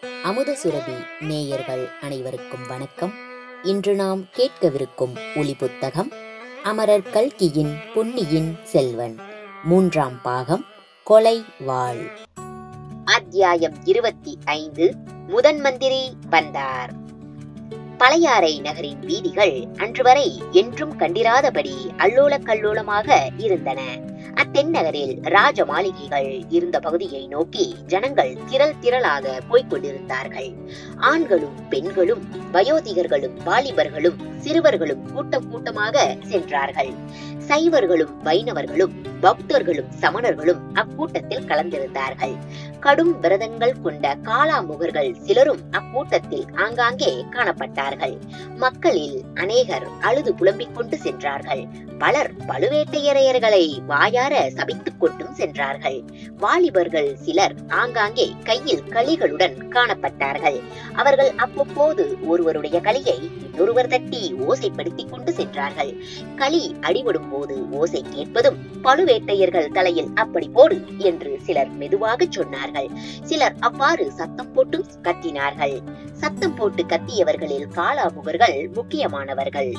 அமுத சுரபி நேயர்கள் அனைவருக்கும் வணக்கம் இன்று நாம் கேட்கவிருக்கும் ஒளி புத்தகம் அமரர் கல்கியின் பொன்னியின் செல்வன் மூன்றாம் பாகம் கொலை வாழ் அத்தியாயம் இருபத்தி ஐந்து முதன் மந்திரி வந்தார் பழையாறை நகரின் வீதிகள் அன்று வரை என்றும் கண்டிராதபடி அல்லோல கல்லோலமாக இருந்தன அத்தென்னகரில் ராஜ மாளிகைகள் இருந்த பகுதியை நோக்கி ஜனங்கள் திரள் திரளாக போய்க் கொண்டிருந்தார்கள் ஆண்களும் பெண்களும் வயோதிகர்களும் வாலிபர்களும் சிறுவர்களும் கூட்டம் கூட்டமாக சென்றார்கள் சைவர்களும் வைணவர்களும் பக்தர்களும் சமணர்களும் அக்கூட்டத்தில் கலந்திருந்தார்கள் கடும் விரதங்கள் கொண்ட காளாமுகர்கள் சிலரும் அக்கூட்டத்தில் ஆங்காங்கே காணப்பட்டார்கள் மக்களில் அநேகர் அழுது புலம்பிக் கொண்டு சென்றார்கள் பலர் பழுவேட்டையரையர்களை வாயார சபித்துக் கொண்டும் சென்றார்கள் வாலிபர்கள் சிலர் ஆங்காங்கே கையில் களிகளுடன் காணப்பட்டார்கள் அவர்கள் அவ்வப்போது ஒருவருடைய களியை இன்னொருவர் தட்டி ஓசைப்படுத்திக் கொண்டு சென்றார்கள் களி அடிபடும் போது ஓசை கேட்பதும் பழுவேட்டையர்கள் தலையில் அப்படி போடு என்று சிலர் மெதுவாக சொன்னார்கள் சிலர் அவ்வாறு சத்தம் போட்டும் கத்தினார்கள் சத்தம் போட்டு கத்தியவர்களில் காலாமுகர்கள் முக்கியமானவர்கள்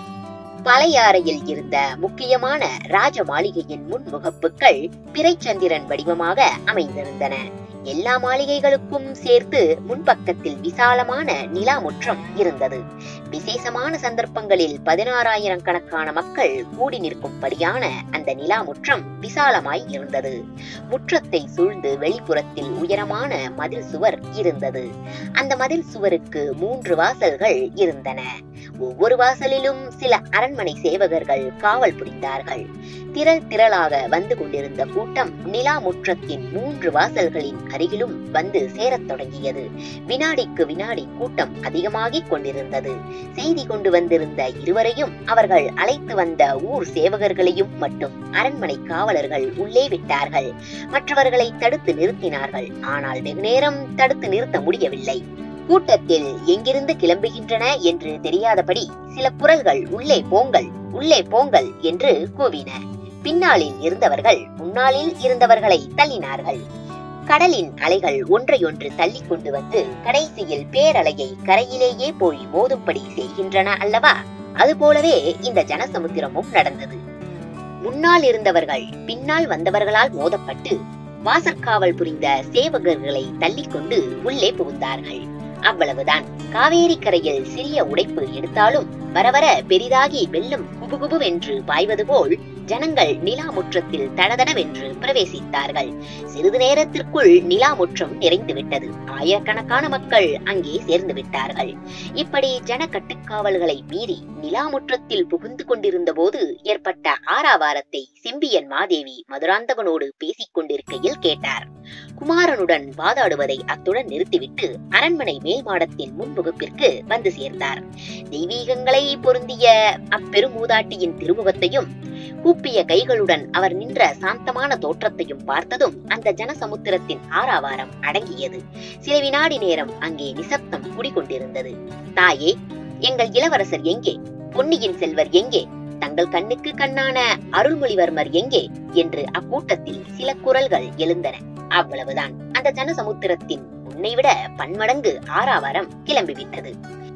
பழையாறையில் இருந்த முக்கியமான ராஜ மாளிகையின் முன்முகப்புகள் பிறைச்சந்திரன் வடிவமாக அமைந்திருந்தன எல்லா மாளிகைகளுக்கும் சேர்த்து முன்பக்கத்தில் விசாலமான நிலா முற்றம் இருந்தது விசேஷமான சந்தர்ப்பங்களில் பதினாறாயிரம் கணக்கான மக்கள் கூடி நிற்கும்படியான அந்த நிலா முற்றம் விசாலமாய் இருந்தது முற்றத்தை சூழ்ந்து வெளிப்புறத்தில் உயரமான மதில் சுவர் இருந்தது அந்த மதில் சுவருக்கு மூன்று வாசல்கள் இருந்தன ஒவ்வொரு வாசலிலும் சில அரண்மனை சேவகர்கள் காவல் புரிந்தார்கள் திரள் திரளாக வந்து கொண்டிருந்த கூட்டம் நிலா முற்றத்தின் மூன்று வாசல்களின் அருகிலும் வந்து சேரத் தொடங்கியது வினாடிக்கு வினாடி கூட்டம் அதிகமாகிக் கொண்டிருந்தது செய்தி கொண்டு வந்திருந்த இருவரையும் அவர்கள் அழைத்து வந்த ஊர் சேவகர்களையும் மட்டும் அரண்மனை காவலர்கள் உள்ளே விட்டார்கள் மற்றவர்களை தடுத்து நிறுத்தினார்கள் ஆனால் வெகுநேரம் தடுத்து நிறுத்த முடியவில்லை கூட்டத்தில் எங்கிருந்து கிளம்புகின்றன என்று தெரியாதபடி சில குரல்கள் உள்ளே போங்கள் உள்ளே போங்கள் என்று கூவின பின்னாளில் இருந்தவர்கள் முன்னாளில் இருந்தவர்களை தள்ளினார்கள் கடலின் அலைகள் ஒன்றையொன்று தள்ளி கொண்டு வந்து கடைசியில் பேரலையை கரையிலேயே போய் மோதும்படி செய்கின்றன அல்லவா அதுபோலவே இந்த ஜனசமுத்திரமும் நடந்தது முன்னால் இருந்தவர்கள் பின்னால் வந்தவர்களால் மோதப்பட்டு வாசற்காவல் புரிந்த சேவகர்களை தள்ளிக்கொண்டு உள்ளே புகுந்தார்கள் அவ்வளவுதான் காவேரி கரையில் சிறிய உடைப்பு எடுத்தாலும் வரவர பெரிதாகி வெள்ளம் குபுகுபுவென்று பாய்வது போல் ஜனங்கள் நிலா முற்றத்தில் தடதடவென்று பிரவேசித்தார்கள் சிறிது நேரத்திற்குள் நிலா முற்றம் நிறைந்துவிட்டது ஆயிரக்கணக்கான மக்கள் அங்கே சேர்ந்து விட்டார்கள் இப்படி ஜன கட்டுக்காவல்களை மீறி நிலா முற்றத்தில் புகுந்து கொண்டிருந்த போது ஏற்பட்ட ஆறாவாரத்தை செம்பியன் மாதேவி மதுராந்தகனோடு பேசிக் கொண்டிருக்கையில் கேட்டார் குமாரனுடன் வாதாடுவதை அத்துடன் நிறுத்திவிட்டு அரண்மனை மேல் மாடத்தின் முன்முகப்பிற்கு வந்து சேர்ந்தார் தெய்வீகங்களை பொருந்திய அப்பெருமூதாட்டியின் திருமுகத்தையும் கூப்பிய கைகளுடன் அவர் நின்ற சாந்தமான தோற்றத்தையும் பார்த்ததும் அந்த ஜனசமுத்திரத்தின் ஆறாவாரம் அடங்கியது சில வினாடி நேரம் அங்கே நிசப்தம் குடிகொண்டிருந்தது தாயே எங்கள் இளவரசர் எங்கே பொன்னியின் செல்வர் எங்கே தங்கள் கண்ணுக்கு கண்ணான அருள்மொழிவர்மர் எங்கே என்று அக்கூட்டத்தில் சில குரல்கள் எழுந்தன அவ்வளவுதான் அந்த ஜனசமுத்திரத்தின் உன்னை விட பன்மடங்கு ஆறாவாரம் கிளம்பிவிட்டது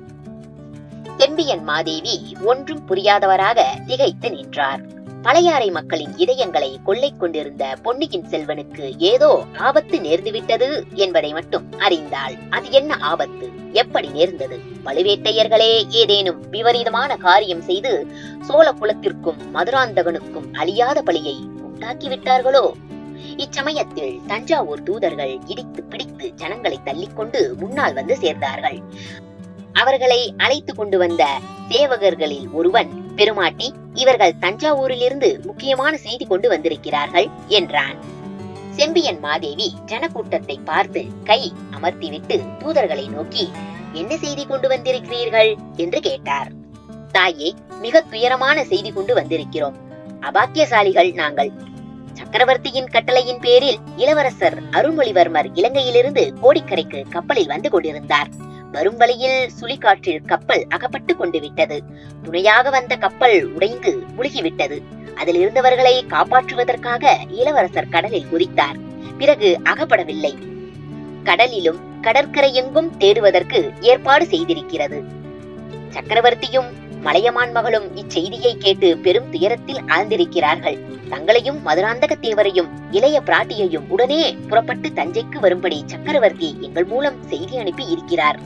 செம்பியன் மாதேவி ஒன்றும் புரியாதவராக திகைத்து நின்றார் பழையாறை மக்களின் இதயங்களை கொள்ளை கொண்டிருந்த பொன்னியின் செல்வனுக்கு ஏதோ ஆபத்து நேர்ந்துவிட்டது என்பதை மட்டும் அறிந்தாள் அது என்ன ஆபத்து எப்படி நேர்ந்தது பழுவேட்டையர்களே ஏதேனும் விபரீதமான காரியம் செய்து சோழ குலத்திற்கும் மதுராந்தகனுக்கும் அழியாத பழியை உண்டாக்கிவிட்டார்களோ இச்சமயத்தில் தஞ்சாவூர் தூதர்கள் இடித்து பிடித்து ஜனங்களை தள்ளிக்கொண்டு முன்னால் வந்து சேர்ந்தார்கள் அவர்களை அழைத்து கொண்டு வந்த சேவகர்களில் ஒருவன் பெருமாட்டி இவர்கள் தஞ்சாவூரிலிருந்து முக்கியமான செய்தி கொண்டு வந்திருக்கிறார்கள் என்றான் செம்பியன் மாதேவி ஜனக்கூட்டத்தை பார்த்து கை அமர்த்திவிட்டு தூதர்களை நோக்கி என்ன செய்தி கொண்டு வந்திருக்கிறீர்கள் என்று கேட்டார் தாயே மிக துயரமான செய்தி கொண்டு வந்திருக்கிறோம் அபாக்கியசாலிகள் நாங்கள் சக்கரவர்த்தியின் கட்டளையின் பேரில் இளவரசர் அருள்மொழிவர்மர் இலங்கையிலிருந்து கோடிக்கரைக்கு கப்பலில் வந்து கொண்டிருந்தார் வரும் வழியில் சுழிக்காற்றில் கப்பல் அகப்பட்டு கொண்டு விட்டது துணையாக வந்த கப்பல் உடைந்து முழுகிவிட்டது அதில் இருந்தவர்களை காப்பாற்றுவதற்காக இளவரசர் கடலில் குதித்தார் பிறகு அகப்படவில்லை கடலிலும் கடற்கரை எங்கும் தேடுவதற்கு ஏற்பாடு செய்திருக்கிறது சக்கரவர்த்தியும் மலையமான் மகளும் இச்செய்தியை கேட்டு பெரும் துயரத்தில் ஆழ்ந்திருக்கிறார்கள் தங்களையும் மதுராந்தக தேவரையும் இளைய பிராட்டியையும் உடனே புறப்பட்டு தஞ்சைக்கு வரும்படி சக்கரவர்த்தி எங்கள் மூலம் செய்தி அனுப்பி இருக்கிறார்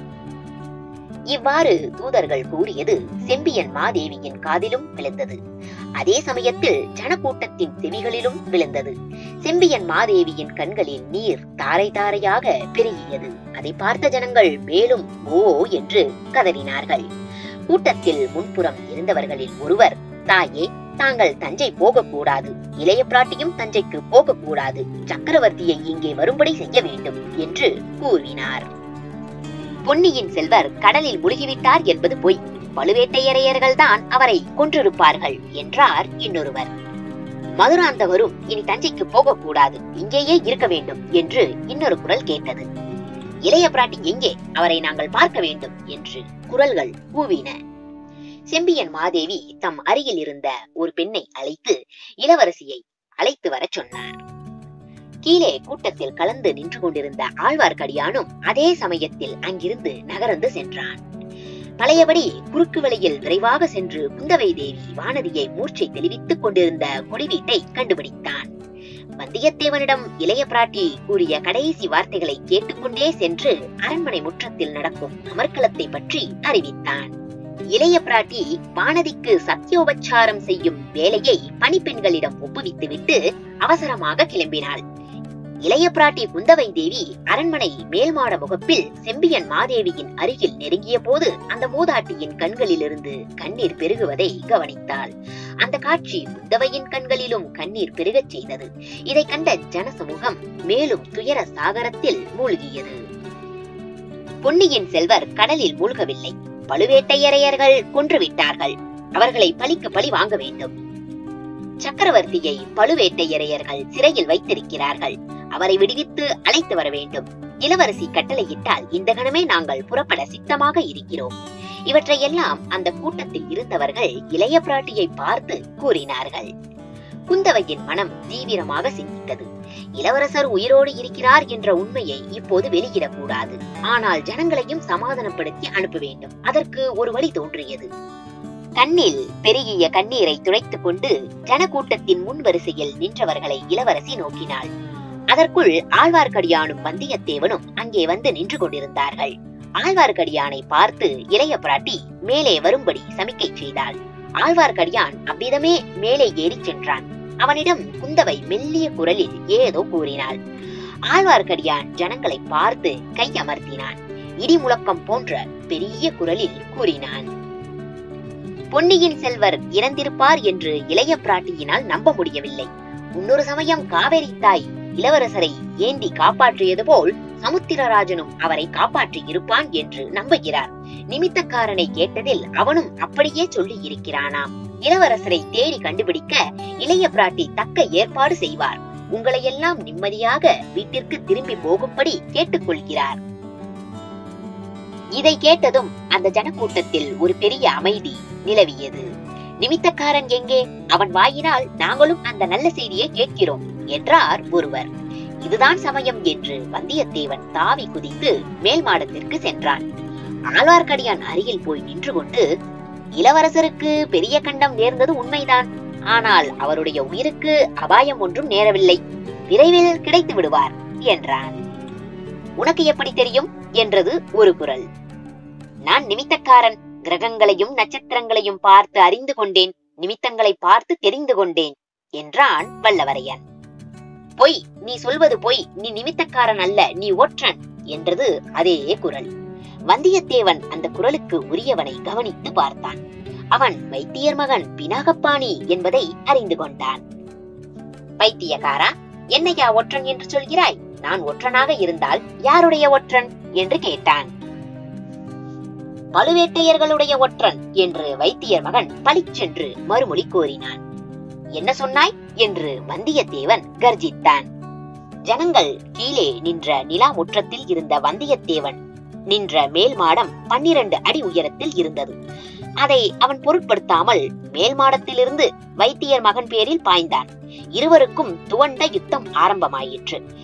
இவ்வாறு தூதர்கள் கூறியது செம்பியன் மாதேவியின் காதிலும் விழுந்தது அதே சமயத்தில் ஜனக்கூட்டத்தின் செவிகளிலும் விழுந்தது செம்பியன் மாதேவியின் கண்களில் நீர் தாரை தாரையாக பெருகியது அதை பார்த்த ஜனங்கள் மேலும் ஓ என்று கதறினார்கள் கூட்டத்தில் முன்புறம் இருந்தவர்களில் ஒருவர் தாயே தாங்கள் தஞ்சை போகக்கூடாது இளைய பிராட்டியும் தஞ்சைக்கு போகக்கூடாது சக்கரவர்த்தியை இங்கே வரும்படி செய்ய வேண்டும் என்று கூறினார் பொன்னியின் செல்வர் கடலில் முழுகிவிட்டார் என்பது பொய் பழுவேட்டையரையர்கள் தான் அவரை கொன்றிருப்பார்கள் என்றார் இன்னொருவர் மதுராந்தகரும் இனி தஞ்சைக்கு போகக்கூடாது இங்கேயே இருக்க வேண்டும் என்று இன்னொரு குரல் கேட்டது இளைய பிராட்டி எங்கே அவரை நாங்கள் பார்க்க வேண்டும் என்று குரல்கள் கூவின செம்பியன் மாதேவி தம் அருகில் இருந்த ஒரு பெண்ணை அழைத்து இளவரசியை அழைத்து வரச் சொன்னார் கீழே கூட்டத்தில் கலந்து நின்று கொண்டிருந்த ஆழ்வார்க்கடியானும் அதே சமயத்தில் அங்கிருந்து நகர்ந்து சென்றான் பழையபடி குறுக்கு வழியில் விரைவாக சென்று குந்தவை தேவி வானதியை மூர்ச்சை தெளிவித்துக் கொண்டிருந்த கொடிவீட்டை கண்டுபிடித்தான் வந்தியத்தேவனிடம் இளைய பிராட்டி கூறிய கடைசி வார்த்தைகளை கேட்டுக்கொண்டே சென்று அரண்மனை முற்றத்தில் நடக்கும் அமர்க்களத்தை பற்றி அறிவித்தான் இளைய பிராட்டி வானதிக்கு சத்தியோபச்சாரம் செய்யும் வேலையை பணிப்பெண்களிடம் ஒப்புவித்துவிட்டு அவசரமாக கிளம்பினாள் இளைய பிராட்டி குந்தவை தேவி அரண்மனை மேல்மாட முகப்பில் செம்பியன் மாதேவியின் அருகில் நெருங்கிய போது அந்த மூதாட்டியின் கண்களிலிருந்து கண்ணீர் பெருகுவதை கவனித்தாள் அந்த காட்சி குந்தவையின் கண்களிலும் கண்ணீர் பெருகச் செய்தது இதை கண்ட ஜனசமூகம் மேலும் துயர சாகரத்தில் மூழ்கியது பொன்னியின் செல்வர் கடலில் மூழ்கவில்லை பழுவேட்டையரையர்கள் கொன்றுவிட்டார்கள் அவர்களை பழிக்கு பழி வாங்க வேண்டும் சக்கரவர்த்தியை பழுவேட்டையரையர்கள் சிறையில் வைத்திருக்கிறார்கள் அவரை விடுவித்து அழைத்து வர வேண்டும் இளவரசி கட்டளையிட்டால் இந்த கணமே நாங்கள் புறப்பட சித்தமாக இருக்கிறோம் இவற்றையெல்லாம் அந்த கூட்டத்தில் இருந்தவர்கள் இளைய பிராட்டியை பார்த்து கூறினார்கள் குந்தவையின் மனம் தீவிரமாக சிந்தித்தது இளவரசர் உயிரோடு இருக்கிறார் என்ற உண்மையை இப்போது வெளியிடக்கூடாது ஆனால் ஜனங்களையும் சமாதானப்படுத்தி அனுப்ப வேண்டும் அதற்கு ஒரு வழி தோன்றியது கண்ணில் பெருகிய கண்ணீரை துடைத்துக் கொண்டு ஜனக்கூட்டத்தின் முன் வரிசையில் நின்றவர்களை இளவரசி நோக்கினாள் அதற்குள் ஆழ்வார்க்கடியானும் வந்தியத்தேவனும் அங்கே வந்து நின்று கொண்டிருந்தார்கள் ஆழ்வார்க்கடியானை பார்த்து இளைய பிராட்டி மேலே வரும்படி சமிக்கை செய்தாள் ஆழ்வார்க்கடியான் அவ்விதமே மேலே ஏறிச் சென்றான் அவனிடம் குந்தவை மெல்லிய குரலில் ஏதோ கூறினாள் ஆழ்வார்க்கடியான் ஜனங்களை பார்த்து கை அமர்த்தினான் இடி முழக்கம் போன்ற பெரிய குரலில் கூறினான் பொன்னியின் செல்வர் இறந்திருப்பார் என்று இளைய பிராட்டியினால் நம்ப முடியவில்லை முன்னொரு சமயம் காவேரி தாய் இளவரசரை ஏந்தி காப்பாற்றியது போல் சமுத்திரராஜனும் அவரை காப்பாற்றி இருப்பான் என்று நம்புகிறார் நிமித்தக்காரனை கேட்டதில் அவனும் அப்படியே சொல்லி இருக்கிறானாம் இளவரசரை தேடி கண்டுபிடிக்க இளைய பிராட்டி தக்க ஏற்பாடு செய்வார் உங்களையெல்லாம் நிம்மதியாக வீட்டிற்கு திரும்பி போகும்படி கேட்டுக்கொள்கிறார் இதை கேட்டதும் அந்த ஜனக்கூட்டத்தில் ஒரு பெரிய அமைதி நிலவியது நிமித்தக்காரன் எங்கே அவன் வாயினால் நாங்களும் அந்த நல்ல செய்தியை கேட்கிறோம் என்றார் ஒருவர் இதுதான் சமயம் என்று வந்தியத்தேவன் தாவி குதித்து மேல் மாடத்திற்கு சென்றான் ஆழ்வார்க்கடியான் அருகில் போய் நின்று கொண்டு இளவரசருக்கு பெரிய கண்டம் நேர்ந்தது உண்மைதான் ஆனால் அவருடைய உயிருக்கு அபாயம் ஒன்றும் நேரவில்லை விரைவில் கிடைத்து விடுவார் என்றான் உனக்கு எப்படி தெரியும் என்றது ஒரு குரல் நான் நிமித்தக்காரன் கிரகங்களையும் நட்சத்திரங்களையும் பார்த்து அறிந்து கொண்டேன் நிமித்தங்களை பார்த்து தெரிந்து கொண்டேன் என்றான் வல்லவரையன் பொய் நீ சொல்வது பொய் நீ நிமித்தக்காரன் அல்ல நீ ஒற்றன் என்றது அதே குரல் வந்தியத்தேவன் அந்த குரலுக்கு உரியவனை கவனித்து பார்த்தான் அவன் வைத்தியர் மகன் பினாகப்பாணி என்பதை அறிந்து கொண்டான் பைத்தியக்காரா என்னையா ஒற்றன் என்று சொல்கிறாய் நான் ஒற்றனாக இருந்தால் யாருடைய ஒற்றன் என்று கேட்டான் பழுவேட்டையர்களுடைய ஒற்றன் என்று வைத்தியர் மகன் பளிச்சென்று மறுமொழி கூறினான் என்ன சொன்னாய் என்று வந்தியத்தேவன் கர்ஜித்தான் ஜனங்கள் கீழே நின்ற நிலா முற்றத்தில் இருந்த வந்தியத்தேவன் நின்ற மேல் மாடம் பன்னிரண்டு அடி உயரத்தில் இருந்தது அதை அவன் பொருட்படுத்தாமல் மேல் மாடத்திலிருந்து வைத்தியர் மகன் பேரில் பாய்ந்தான் இருவருக்கும் துவண்ட யுத்தம் ஆரம்பமாயிற்று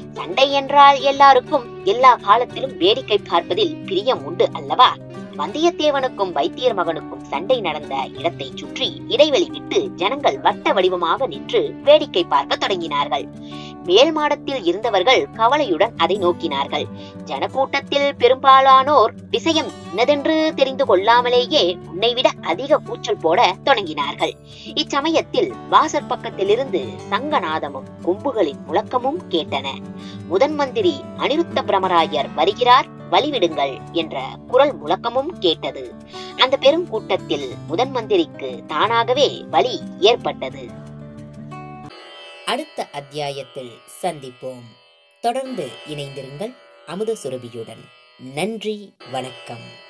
சண்டை என்றால் எல்லாருக்கும் எல்லா காலத்திலும் வேடிக்கை பார்ப்பதில் பிரியம் உண்டு அல்லவா வந்தியத்தேவனுக்கும் வைத்தியர் மகனுக்கும் சண்டை நடந்த இடத்தை சுற்றி இடைவெளி விட்டு ஜனங்கள் வட்ட வடிவமாக நின்று வேடிக்கை பார்க்க தொடங்கினார்கள் மேல் மாடத்தில் இருந்தவர்கள் கவலையுடன் அதை நோக்கினார்கள் ஜனக்கூட்டத்தில் பெரும்பாலானோர் விஷயம் என்னதென்று தெரிந்து கொள்ளாமலேயே உன்னை விட அதிக கூச்சல் போட தொடங்கினார்கள் இச்சமயத்தில் வாசற் பக்கத்திலிருந்து சங்கநாதமும் கொம்புகளின் முழக்கமும் கேட்டன முதன் மந்திரி அனிருத்த பிரமராயர் வருகிறார் வழிவிடுங்கள் என்ற குரல் முழக்கமும் கேட்டது அந்த பெரும் கூட்டத்தில் முதன் மந்திரிக்கு தானாகவே வலி ஏற்பட்டது அடுத்த அத்தியாயத்தில் சந்திப்போம் தொடர்ந்து இணைந்திருங்கள் அமுத சுரபியுடன் நன்றி வணக்கம்